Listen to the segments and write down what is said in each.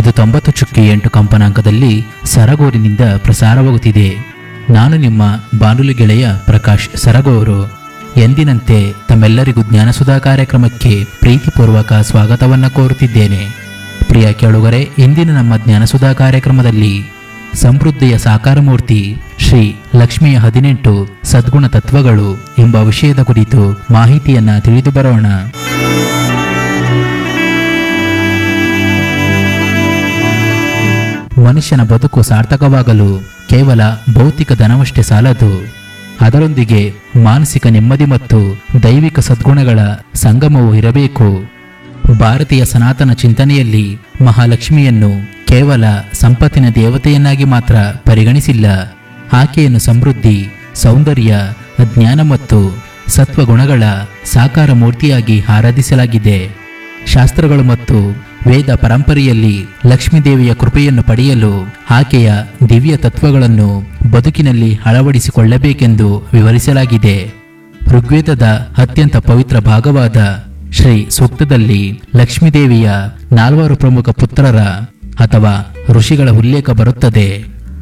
ಇದು ತೊಂಬತ್ತು ಚುಕ್ಕಿ ಎಂಟು ಕಂಪನಾಂಕದಲ್ಲಿ ಸರಗೂರಿನಿಂದ ಪ್ರಸಾರವಾಗುತ್ತಿದೆ ನಾನು ನಿಮ್ಮ ಬಾನುಲಿ ಗೆಳೆಯ ಪ್ರಕಾಶ್ ಸರಗೂರು ಎಂದಿನಂತೆ ತಮ್ಮೆಲ್ಲರಿಗೂ ಜ್ಞಾನಸುಧಾ ಕಾರ್ಯಕ್ರಮಕ್ಕೆ ಪ್ರೀತಿಪೂರ್ವಕ ಸ್ವಾಗತವನ್ನು ಕೋರುತ್ತಿದ್ದೇನೆ ಪ್ರಿಯ ಕೇಳುಗರೆ ಇಂದಿನ ನಮ್ಮ ಜ್ಞಾನಸುಧಾ ಕಾರ್ಯಕ್ರಮದಲ್ಲಿ ಸಮೃದ್ಧಿಯ ಸಾಕಾರ ಮೂರ್ತಿ ಶ್ರೀ ಲಕ್ಷ್ಮಿಯ ಹದಿನೆಂಟು ಸದ್ಗುಣ ತತ್ವಗಳು ಎಂಬ ವಿಷಯದ ಕುರಿತು ಮಾಹಿತಿಯನ್ನ ತಿಳಿದು ಬರೋಣ ಮನುಷ್ಯನ ಬದುಕು ಸಾರ್ಥಕವಾಗಲು ಕೇವಲ ಭೌತಿಕ ಧನವಷ್ಟೇ ಸಾಲದು ಅದರೊಂದಿಗೆ ಮಾನಸಿಕ ನೆಮ್ಮದಿ ಮತ್ತು ದೈವಿಕ ಸದ್ಗುಣಗಳ ಸಂಗಮವೂ ಇರಬೇಕು ಭಾರತೀಯ ಸನಾತನ ಚಿಂತನೆಯಲ್ಲಿ ಮಹಾಲಕ್ಷ್ಮಿಯನ್ನು ಕೇವಲ ಸಂಪತ್ತಿನ ದೇವತೆಯನ್ನಾಗಿ ಮಾತ್ರ ಪರಿಗಣಿಸಿಲ್ಲ ಆಕೆಯನ್ನು ಸಮೃದ್ಧಿ ಸೌಂದರ್ಯ ಜ್ಞಾನ ಮತ್ತು ಸತ್ವಗುಣಗಳ ಸಾಕಾರ ಮೂರ್ತಿಯಾಗಿ ಆರಾಧಿಸಲಾಗಿದೆ ಶಾಸ್ತ್ರಗಳು ಮತ್ತು ವೇದ ಪರಂಪರೆಯಲ್ಲಿ ಲಕ್ಷ್ಮೀದೇವಿಯ ಕೃಪೆಯನ್ನು ಪಡೆಯಲು ಆಕೆಯ ದಿವ್ಯ ತತ್ವಗಳನ್ನು ಬದುಕಿನಲ್ಲಿ ಅಳವಡಿಸಿಕೊಳ್ಳಬೇಕೆಂದು ವಿವರಿಸಲಾಗಿದೆ ಋಗ್ವೇದದ ಅತ್ಯಂತ ಪವಿತ್ರ ಭಾಗವಾದ ಶ್ರೀ ಸೂಕ್ತದಲ್ಲಿ ಲಕ್ಷ್ಮೀದೇವಿಯ ನಾಲ್ವರು ಪ್ರಮುಖ ಪುತ್ರರ ಅಥವಾ ಋಷಿಗಳ ಉಲ್ಲೇಖ ಬರುತ್ತದೆ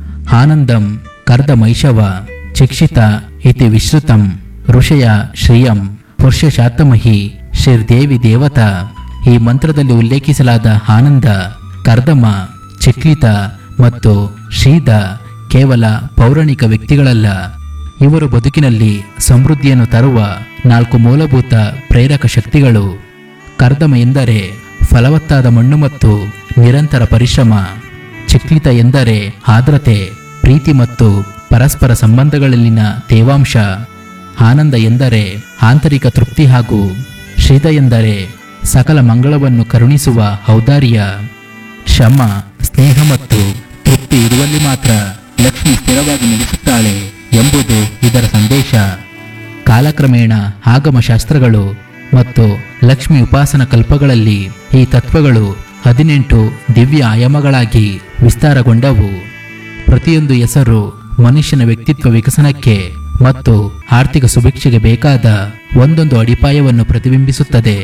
ಆನಂದಂ ಕರ್ದ ಮೈಷವ ಚಿಕ್ಷಿತ ಇತಿ ವಿಶ್ರುತಂ ಋಷಯ ಶ್ರಿಯಂ ಪುರುಷ ಶಾತಮಹಿ ಶ್ರೀರ್ದೇವಿ ದೇವತಾ ಈ ಮಂತ್ರದಲ್ಲಿ ಉಲ್ಲೇಖಿಸಲಾದ ಆನಂದ ಕರ್ದಮ ಚಿಕ್ಲಿತ ಮತ್ತು ಶ್ರೀದ ಕೇವಲ ಪೌರಾಣಿಕ ವ್ಯಕ್ತಿಗಳಲ್ಲ ಇವರು ಬದುಕಿನಲ್ಲಿ ಸಮೃದ್ಧಿಯನ್ನು ತರುವ ನಾಲ್ಕು ಮೂಲಭೂತ ಪ್ರೇರಕ ಶಕ್ತಿಗಳು ಕರ್ದಮ ಎಂದರೆ ಫಲವತ್ತಾದ ಮಣ್ಣು ಮತ್ತು ನಿರಂತರ ಪರಿಶ್ರಮ ಚಿಕ್ಲಿತ ಎಂದರೆ ಆರ್ದ್ರತೆ ಪ್ರೀತಿ ಮತ್ತು ಪರಸ್ಪರ ಸಂಬಂಧಗಳಲ್ಲಿನ ತೇವಾಂಶ ಆನಂದ ಎಂದರೆ ಆಂತರಿಕ ತೃಪ್ತಿ ಹಾಗೂ ಶ್ರೀದ ಎಂದರೆ ಸಕಲ ಮಂಗಳವನ್ನು ಕರುಣಿಸುವ ಔದಾರ್ಯ ಶ್ರಮ ಸ್ನೇಹ ಮತ್ತು ತೃಪ್ತಿ ಇರುವಲ್ಲಿ ಮಾತ್ರ ಲಕ್ಷ್ಮಿ ಸ್ಥಿರವಾಗಿ ನಿಲ್ಲಿಸುತ್ತಾಳೆ ಎಂಬುದು ಇದರ ಸಂದೇಶ ಕಾಲಕ್ರಮೇಣ ಆಗಮ ಶಾಸ್ತ್ರಗಳು ಮತ್ತು ಲಕ್ಷ್ಮಿ ಉಪಾಸನ ಕಲ್ಪಗಳಲ್ಲಿ ಈ ತತ್ವಗಳು ಹದಿನೆಂಟು ದಿವ್ಯ ಆಯಾಮಗಳಾಗಿ ವಿಸ್ತಾರಗೊಂಡವು ಪ್ರತಿಯೊಂದು ಹೆಸರು ಮನುಷ್ಯನ ವ್ಯಕ್ತಿತ್ವ ವಿಕಸನಕ್ಕೆ ಮತ್ತು ಆರ್ಥಿಕ ಸುಭಿಕ್ಷೆಗೆ ಬೇಕಾದ ಒಂದೊಂದು ಅಡಿಪಾಯವನ್ನು ಪ್ರತಿಬಿಂಬಿಸುತ್ತದೆ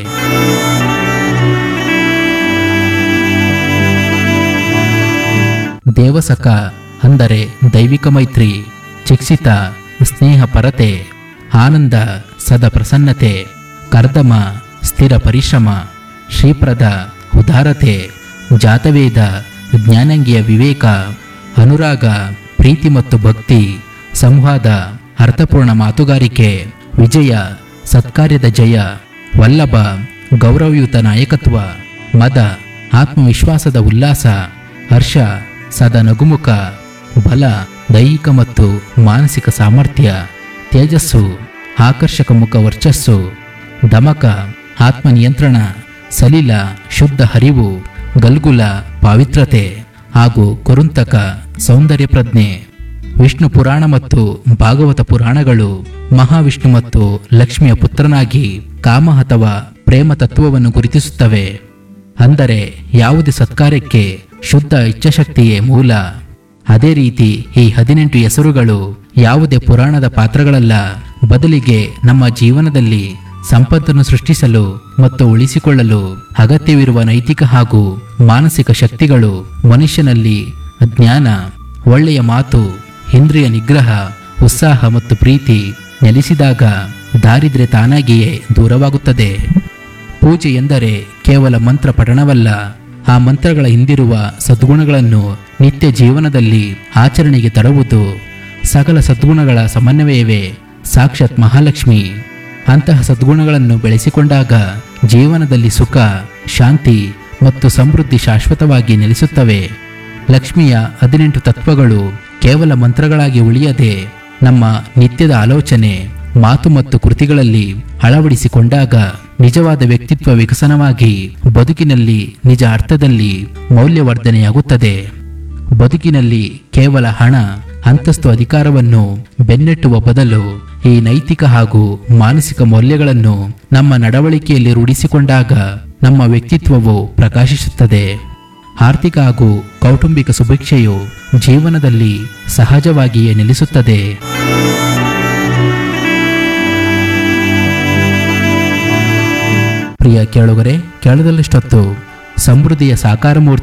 ದೇವಸಕ ಅಂದರೆ ದೈವಿಕ ಮೈತ್ರಿ ಚಿಕ್ಸಿತ ಸ್ನೇಹ ಪರತೆ ಆನಂದ ಸದ ಪ್ರಸನ್ನತೆ ಕರ್ದಮ ಸ್ಥಿರ ಪರಿಶ್ರಮ ಶ್ರೀಪ್ರದ ಉದಾರತೆ ಜಾತವೇದ ಜ್ಞಾನಂಗಿಯ ವಿವೇಕ ಅನುರಾಗ ಪ್ರೀತಿ ಮತ್ತು ಭಕ್ತಿ ಸಂವಾದ ಅರ್ಥಪೂರ್ಣ ಮಾತುಗಾರಿಕೆ ವಿಜಯ ಸತ್ಕಾರ್ಯದ ಜಯ ವಲ್ಲಭ ಗೌರವಯುತ ನಾಯಕತ್ವ ಮದ ಆತ್ಮವಿಶ್ವಾಸದ ಉಲ್ಲಾಸ ಹರ್ಷ ಸದಾ ನಗುಮುಖ ಬಲ ದೈಹಿಕ ಮತ್ತು ಮಾನಸಿಕ ಸಾಮರ್ಥ್ಯ ತೇಜಸ್ಸು ಆಕರ್ಷಕ ಮುಖ ವರ್ಚಸ್ಸು ದಮಕ ಆತ್ಮನಿಯಂತ್ರಣ ಸಲಿಲ ಶುದ್ಧ ಹರಿವು ಗಲ್ಗುಲ ಪಾವಿತ್ರತೆ ಹಾಗೂ ಕುರುಂತಕ ಸೌಂದರ್ಯ ಪ್ರಜ್ಞೆ ವಿಷ್ಣು ಪುರಾಣ ಮತ್ತು ಭಾಗವತ ಪುರಾಣಗಳು ಮಹಾವಿಷ್ಣು ಮತ್ತು ಲಕ್ಷ್ಮಿಯ ಪುತ್ರನಾಗಿ ಕಾಮ ಅಥವಾ ಪ್ರೇಮ ತತ್ವವನ್ನು ಗುರುತಿಸುತ್ತವೆ ಅಂದರೆ ಯಾವುದೇ ಸತ್ಕಾರ್ಯಕ್ಕೆ ಶುದ್ಧ ಇಚ್ಛಾಶಕ್ತಿಯೇ ಮೂಲ ಅದೇ ರೀತಿ ಈ ಹದಿನೆಂಟು ಹೆಸರುಗಳು ಯಾವುದೇ ಪುರಾಣದ ಪಾತ್ರಗಳಲ್ಲ ಬದಲಿಗೆ ನಮ್ಮ ಜೀವನದಲ್ಲಿ ಸಂಪತ್ತನ್ನು ಸೃಷ್ಟಿಸಲು ಮತ್ತು ಉಳಿಸಿಕೊಳ್ಳಲು ಅಗತ್ಯವಿರುವ ನೈತಿಕ ಹಾಗೂ ಮಾನಸಿಕ ಶಕ್ತಿಗಳು ಮನುಷ್ಯನಲ್ಲಿ ಜ್ಞಾನ ಒಳ್ಳೆಯ ಮಾತು ಇಂದ್ರಿಯ ನಿಗ್ರಹ ಉತ್ಸಾಹ ಮತ್ತು ಪ್ರೀತಿ ನೆಲೆಸಿದಾಗ ದಾರಿದ್ರ್ಯ ತಾನಾಗಿಯೇ ದೂರವಾಗುತ್ತದೆ ಪೂಜೆ ಎಂದರೆ ಕೇವಲ ಮಂತ್ರ ಪಠಣವಲ್ಲ ಆ ಮಂತ್ರಗಳ ಹಿಂದಿರುವ ಸದ್ಗುಣಗಳನ್ನು ನಿತ್ಯ ಜೀವನದಲ್ಲಿ ಆಚರಣೆಗೆ ತರುವುದು ಸಕಲ ಸದ್ಗುಣಗಳ ಸಮನ್ವಯವೇ ಸಾಕ್ಷಾತ್ ಮಹಾಲಕ್ಷ್ಮಿ ಅಂತಹ ಸದ್ಗುಣಗಳನ್ನು ಬೆಳೆಸಿಕೊಂಡಾಗ ಜೀವನದಲ್ಲಿ ಸುಖ ಶಾಂತಿ ಮತ್ತು ಸಮೃದ್ಧಿ ಶಾಶ್ವತವಾಗಿ ನೆಲೆಸುತ್ತವೆ ಲಕ್ಷ್ಮಿಯ ಹದಿನೆಂಟು ತತ್ವಗಳು ಕೇವಲ ಮಂತ್ರಗಳಾಗಿ ಉಳಿಯದೆ ನಮ್ಮ ನಿತ್ಯದ ಆಲೋಚನೆ ಮಾತು ಮತ್ತು ಕೃತಿಗಳಲ್ಲಿ ಅಳವಡಿಸಿಕೊಂಡಾಗ ನಿಜವಾದ ವ್ಯಕ್ತಿತ್ವ ವಿಕಸನವಾಗಿ ಬದುಕಿನಲ್ಲಿ ನಿಜ ಅರ್ಥದಲ್ಲಿ ಮೌಲ್ಯವರ್ಧನೆಯಾಗುತ್ತದೆ ಬದುಕಿನಲ್ಲಿ ಕೇವಲ ಹಣ ಅಂತಸ್ತು ಅಧಿಕಾರವನ್ನು ಬೆನ್ನಟ್ಟುವ ಬದಲು ಈ ನೈತಿಕ ಹಾಗೂ ಮಾನಸಿಕ ಮೌಲ್ಯಗಳನ್ನು ನಮ್ಮ ನಡವಳಿಕೆಯಲ್ಲಿ ರೂಢಿಸಿಕೊಂಡಾಗ ನಮ್ಮ ವ್ಯಕ್ತಿತ್ವವು ಪ್ರಕಾಶಿಸುತ್ತದೆ ಆರ್ಥಿಕ ಹಾಗೂ ಕೌಟುಂಬಿಕ ಸುಭಿಕ್ಷೆಯು ಜೀವನದಲ್ಲಿ ಸಹಜವಾಗಿಯೇ ನೆಲೆಸುತ್ತದೆ ಪ್ರಿಯ ಕೇಳುಗರೆ ಕೇಳದಲ್ಲಿಷ್ಟೊತ್ತು ಸಮೃದ್ಧಿಯ ಸಾಕಾರ ಮೂರ್ತಿ